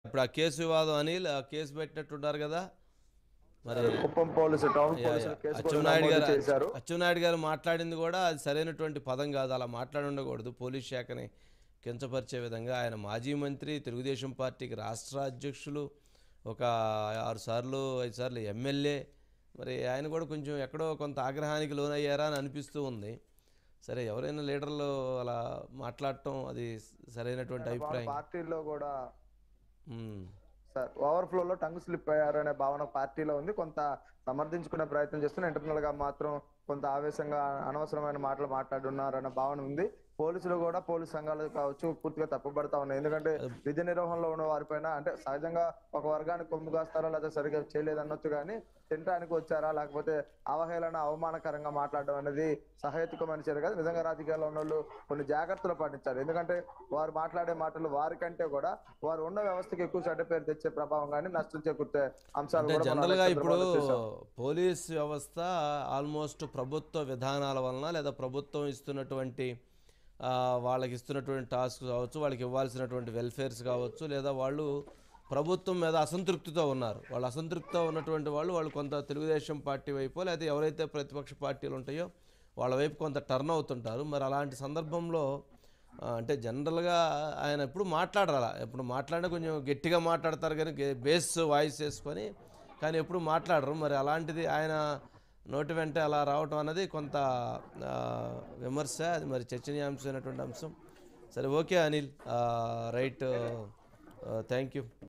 ఇప్పుడు ఆ కేసు వివాదం అనిల్ ఆ కేసు పెట్టినట్టున్నారు కదా మరి కుప్పం పోలీసు టౌన్ యా, పోలీసులు యా. కేసు కూడా అచ్చెన్నాయుడు నమోదు గారు చేశారు అచ్చెన్నాయుడు గారు మాట్లాడింది కూడా అది సరైనటువంటి పదం కాదు అలా మాట్లాడి ఉండకూడదు పోలీస్ శాఖని కించపరిచే విధంగా ఆయన మాజీ మంత్రి తెలుగుదేశం పార్టీకి రాష్ట్ర అధ్యక్షులు ఒక ఆరు సార్లు ఐదు సార్లు ఎమ్మెల్యే మరి ఆయన కూడా కొంచెం ఎక్కడో కొంత ఆగ్రహానికి లోనయ్యారా అని అనిపిస్తూ ఉంది సరే ఎవరైనా లీడర్లు అలా మాట్లాడటం అది సరైనటువంటి వాళ్ళ అభిప్రాయం పార్టీలో కూడా ఉమ్. సార్ ఓవర్ఫ్లో లో టంగ్ స్లిప్ అయ్యారు అనే భావన పార్టీలో ఉంది కొంత సమర్థించుకునే ప్రయత్నం చేస్తున్న ఇంటర్నల్ గా మాత్రం కొంత ఆవేశంగా అనవసరమైన మాటలు మాట్లాడున్నారన్న భావన ఉంది పోలీసులు కూడా పోలీస్ సంఘాలు కావచ్చు పూర్తిగా తప్పుపడతా ఉన్నాయి ఎందుకంటే విధి నిర్వహణలో ఉన్న వారిపైన అంటే సహజంగా ఒక వర్గానికి కొమ్ము కాస్తారా లేదా సరిగ్గా చేయలేదు అనొచ్చు కానీ తినడానికి వచ్చారా లేకపోతే అవహేళన అవమానకరంగా మాట్లాడడం అనేది సహేతుకమైన చర్య కాదు నిజంగా రాజకీయాల్లో ఉన్న వాళ్ళు కొన్ని జాగ్రత్తలు పాటించాలి ఎందుకంటే వారు మాట్లాడే మాటలు వారికంటే కూడా వారు ఉన్న వ్యవస్థకి ఎక్కువ చెడ్డ పేరు తెచ్చే ప్రభావం కానీ నష్టం చేకూర్చే అంశాలు అంటే కూడా మనం జనరల్గా అనేక ఇప్పుడు సందర్భాల్లో చూసాం. పోలీస్ వ్యవస్థ ఆల్మోస్ట్ ప్రభుత్వ విధానాల వలన లేదా ప్రభుత్వం ఇస్తున్నటువంటి ఆ, వాళ్ళకి ఇస్తున్నటువంటి టాస్క్ కావచ్చు వాళ్ళకి ఇవ్వాల్సినటువంటి వెల్ఫేర్స్ కావచ్చు లేదా వాళ్ళు ప్రభుత్వం మీద అసంతృప్తితో ఉన్నారు వాళ్ళు అసంతృప్తితో ఉన్నటువంటి వాళ్ళు వాళ్ళు కొంత తెలుగుదేశం పార్టీ వైపు లేదా ఎవరైతే ప్రతిపక్ష పార్టీలు ఉంటాయో వాళ్ళ వైపు కొంత టర్న్ అవుతుంటారు మరి అలాంటి సందర్భంలో ఆ, అంటే జనరల్గా ఆయన ఎప్పుడు మాట్లాడరా ఎప్పుడు మాట్లాడినా కొంచెం గట్టిగా మాట్లాడతారు కానీ గే- బేస్ వాయిస్ వేసుకొని కానీ ఎప్పుడు మాట్లాడరు మరి అలాంటిది ఆయన నోటి వెంట అలా రావటం అన్నది కొంత ఆ, విమర్శ అది మరి చర్చనీయాంశమైనటువంటి అంశం సరే okay Anil right thank you